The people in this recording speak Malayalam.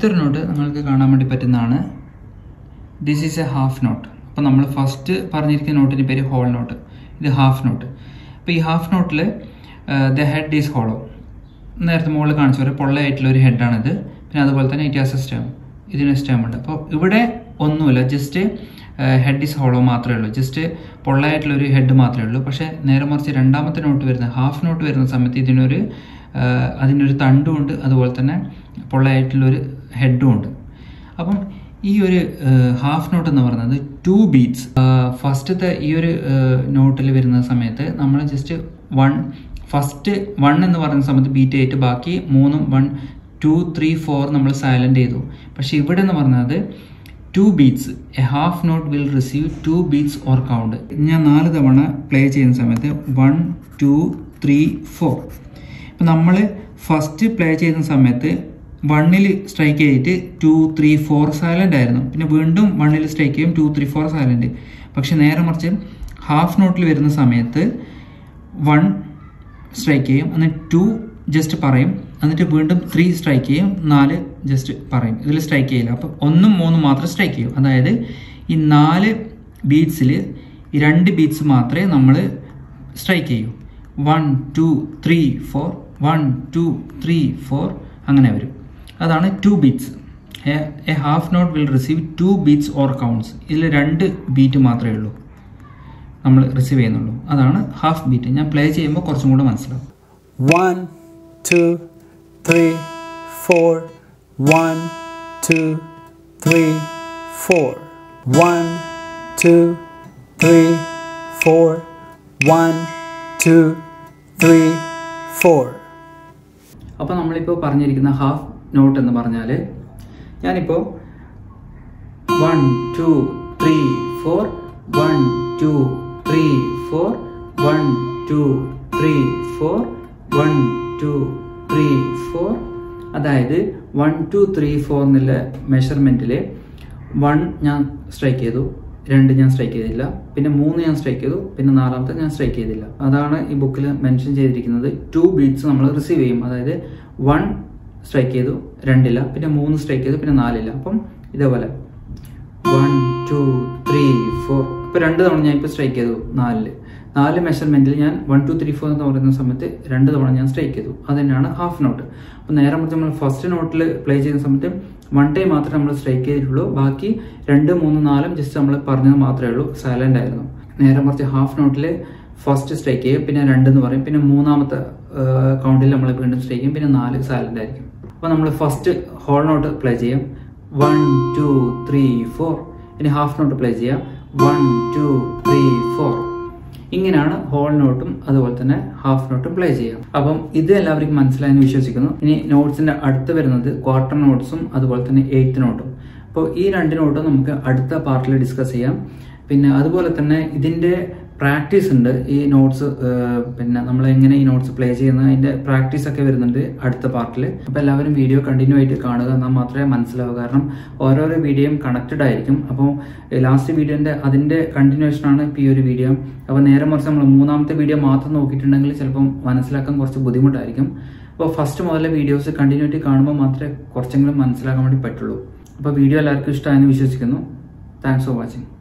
അടുത്തൊരു നോട്ട് നിങ്ങൾക്ക് കാണാൻ വേണ്ടി പറ്റുന്നതാണ് this is a half note അപ്പോൾ നമ്മൾ ഫസ്റ്റ് പറഞ്ഞിരിക്കുന്ന നോട്ടിൻ്റെ പേര് ഹോൾ നോട്ട് ഇത് ഹാഫ് നോട്ട് അപ്പോൾ ഈ ഹാഫ് നോട്ടിൽ ദ ഹെഡ് ഈസ് ഹോളോ നേരത്തെ മുകളിൽ കാണിച്ച പോലെ പൊള്ളയായിട്ടുള്ള ഒരു ഹെഡാണിത് പിന്നെ അതുപോലെ തന്നെ ഇറ്റ് ഹാസ് എ സ്റ്റേം ഇതിന് സ്റ്റേം ഉണ്ട് അപ്പോൾ ഇവിടെ ഒന്നുമില്ല ജസ്റ്റ് ഹെഡ് ഈസ് ഹോളോ മാത്രമേ ഉള്ളൂ ജസ്റ്റ് പൊള്ളയായിട്ടുള്ള ഒരു ഹെഡ് മാത്രമേ ഉള്ളൂ പക്ഷേ നേരെ മറിച്ച് രണ്ടാമത്തെ നോട്ട് വരുന്ന ഹാഫ് നോട്ട് വരുന്ന സമയത്ത് ഇതിനൊരു ആഹ് അതിനൊരു തണ്ടും ഉണ്ട് അതുപോലെ തന്നെ പൊള്ളയായിട്ടുള്ളൊരു ഹെഡും ഉണ്ട് അപ്പം ഈ ഒരു ഹാഫ് നോട്ട് എന്ന് പറയുന്നത് ടു ബീറ്റ്സ് ഫസ്റ്റത്തെ ഈ ഒരു നോട്ടിൽ വരുന്ന സമയത്ത് നമ്മൾ ജസ്റ്റ് വൺ ഫസ്റ്റ് വൺ എന്ന് പറയുന്ന സമയത്ത് ബീറ്റ് ആയിട്ട് ബാക്കി മൂന്നും വൺ ടു ത്രീ ഫോർ നമ്മൾ സൈലൻ്റ് ചെയ്തു പക്ഷേ ഇവിടെ എന്ന് പറഞ്ഞത് two beats a half note will receive two beats or count ഞാൻ നാല് തവണ പ്ലേ ചെയ്യുന്ന സമയത്ത് വൺ ടു ത്രീ ഫോർ ഇപ്പം നമ്മൾ ഫസ്റ്റ് പ്ലേ ചെയ്യുന്ന സമയത്ത് വണ്ണിൽ സ്ട്രൈക്ക് ചെയ്തിട്ട് ടു ത്രീ ഫോർ സൈലൻ്റ് ആയിരുന്നു പിന്നെ വീണ്ടും വണ്ണിൽ സ്ട്രൈക്ക് ചെയ്യും ടു ത്രീ ഫോർ സൈലൻ്റ് പക്ഷെ നേരെ മറിച്ച് ഹാഫ് നോട്ടിൽ വരുന്ന സമയത്ത് വൺ സ്ട്രൈക്ക് ചെയ്യും എന്നിട്ട് ടു ജസ്റ്റ് പറയും എന്നിട്ട് വീണ്ടും ത്രീ സ്ട്രൈക്ക് ചെയ്യും നാല് ജസ്റ്റ് പറയും ഇതിൽ സ്ട്രൈക്ക് ചെയ്യില്ല അപ്പം ഒന്നും മൂന്നും മാത്രം സ്ട്രൈക്ക് ചെയ്യും അതായത് ഈ നാല് ബീറ്റ്സിൽ ഈ രണ്ട് ബീറ്റ്സ് മാത്രമേ നമ്മൾ സ്ട്രൈക്ക് ചെയ്യൂ one two three four one two three four അങ്ങനെ വരും അതാണ് two beats a half note will receive two beats or counts ഇതിൽ രണ്ട് ബീറ്റ് മാത്രമേ ഉള്ളൂ നമ്മൾ റിസീവ് ചെയ്യുന്നുള്ളൂ അതാണ് ഹാഫ് ബീറ്റ് ഞാൻ പ്ലേ ചെയ്യുമ്പോൾ കുറച്ചും കൂടെ മനസ്സിലാവും One, two, three, four. One, two, three, four. One, two, three, four. One, two, three, four. അപ്പോൾ നമ്മളിപ്പോൾ പറഞ്ഞിരിക്കുന്ന ഹാഫ് നോട്ട് എന്ന് പറഞ്ഞാൽ ഞാനിപ്പോൾ one two three four one two three four one two three four one two three four അതായത് വൺ ടു ത്രീ ഫോർ എന്നുള്ള മെഷർമെൻറ്റിൽ വൺ ഞാൻ സ്ട്രൈക്ക് ചെയ്തു രണ്ട് ഞാൻ സ്ട്രൈക്ക് ചെയ്തില്ല പിന്നെ മൂന്ന് ഞാൻ സ്ട്രൈക്ക് ചെയ്തു പിന്നെ നാലാമത്തെ ഞാൻ സ്ട്രൈക്ക് ചെയ്തില്ല അതാണ് ഈ ബുക്കിൽ മെൻഷൻ ചെയ്തിരിക്കുന്നത് ടു ബീറ്റ്സ് നമ്മൾ റിസീവ് ചെയ്യും അതായത് വൺ സ്ട്രൈക്ക് ചെയ്തു രണ്ടില്ല പിന്നെ മൂന്ന് സ്ട്രൈക്ക് ചെയ്തു പിന്നെ നാലില്ല അപ്പം ഇതേപോലെ വൺ ടു ത്രീ ഫോർ ഇപ്പോൾ രണ്ട് തവണ ഞാൻ ഇപ്പോൾ സ്ട്രൈക്ക് ചെയ്തു നാലില് നാല് മെഷർമെൻറ്റിൽ ഞാൻ വൺ ടു ത്രീ ഫോർ എന്ന് പറയുന്ന സമയത്ത് രണ്ട് തവണ ഞാൻ സ്ട്രൈക്ക് ചെയ്തു അത് തന്നെയാണ് ഹാഫ് നോട്ട് അപ്പോൾ നേരെ മറിച്ച് നമ്മൾ ഫസ്റ്റ് നോട്ടിൽ പ്ലേ ചെയ്യുന്ന സമയത്ത് വൺ ടൈം മാത്രമേ നമ്മൾ സ്ട്രൈക്ക് ചെയ്തിട്ടുള്ളൂ ബാക്കി രണ്ട് മൂന്ന് നാലും ജസ്റ്റ് നമ്മൾ പറഞ്ഞത് മാത്രമേ ഉള്ളൂ സൈലൻ്റ് ആയിരുന്നു നേരെ മറിച്ച് ഹാഫ് നോട്ടിൽ ഫസ്റ്റ് സ്ട്രൈക്ക് ചെയ്യും പിന്നെ രണ്ട് എന്ന് പറയും പിന്നെ മൂന്നാമത്തെ കൗണ്ടിൽ നമ്മൾ വീണ്ടും സ്ട്രൈക്ക് ചെയ്യും പിന്നെ നാല് സൈലൻ്റ് ആയിരിക്കും അപ്പോൾ നമ്മൾ ഫസ്റ്റ് ഹോൾ നോട്ട് പ്ലേ ചെയ്യാം വൺ ടു ത്രീ ഫോർ ഇനി ഹാഫ് നോട്ട് പ്ലേ ചെയ്യാം വൺ ടു ത്രീ ഫോർ ഇങ്ങനെയാണ് ഹോൾ നോട്ടും അതുപോലെ തന്നെ ഹാഫ് നോട്ടും പ്ലേ ചെയ്യാം അപ്പം ഇത് എല്ലാവർക്കും മനസ്സിലായെന്ന് വിശ്വസിക്കുന്നു ഇനി നോട്ട്സിന്റെ അടുത്ത് വരുന്നത് ക്വാർട്ടർ നോട്ട്സും അതുപോലെ തന്നെ എയ്ത്ത് നോട്ടും അപ്പോൾ ഈ രണ്ട് നോട്ടും നമുക്ക് അടുത്ത പാർട്ടിൽ ഡിസ്കസ് ചെയ്യാം പിന്നെ അതുപോലെ തന്നെ ഇതിന്റെ പ്രാക്ടീസ് ഉണ്ട് ഈ നോട്ട്സ് പിന്നെ നമ്മൾ എങ്ങനെ ഈ നോട്ട്സ് പ്ലേ ചെയ്യുന്ന അതിന്റെ പ്രാക്ടീസ് ഒക്കെ വരുന്നുണ്ട് അടുത്ത പാർട്ടിൽ അപ്പോൾ എല്ലാവരും വീഡിയോ കണ്ടിന്യൂ ആയിട്ട് കാണുക എന്നാൽ മാത്രമേ മനസ്സിലാവൂ കാരണം ഓരോരോ വീഡിയോയും കണക്റ്റഡ് ആയിരിക്കും അപ്പോൾ ലാസ്റ്റ് വീഡിയോന്റെ അതിന്റെ കണ്ടിന്യൂഷൻ ആണ് ഇപ്പോൾ ഈ ഒരു വീഡിയോ അപ്പോൾ നേരെ മറിച്ച് നമ്മൾ മൂന്നാമത്തെ വീഡിയോ മാത്രം നോക്കിയിട്ടുണ്ടെങ്കിൽ ചിലപ്പം മനസ്സിലാക്കാൻ കുറച്ച് ബുദ്ധിമുട്ടായിരിക്കും അപ്പോൾ ഫസ്റ്റ് മുതലേ വീഡിയോസ് കണ്ടിന്യൂറ്റി കാണുമ്പോൾ മാത്രമേ കുറച്ചെങ്കിലും മനസ്സിലാക്കാൻ വേണ്ടി പറ്റുള്ളൂ അപ്പോൾ വീഡിയോ എല്ലാവർക്കും ഇഷ്ടമായെന്ന് വിശ്വസിക്കുന്നു താങ്ക്സ് ഫോർ വാച്ചിങ്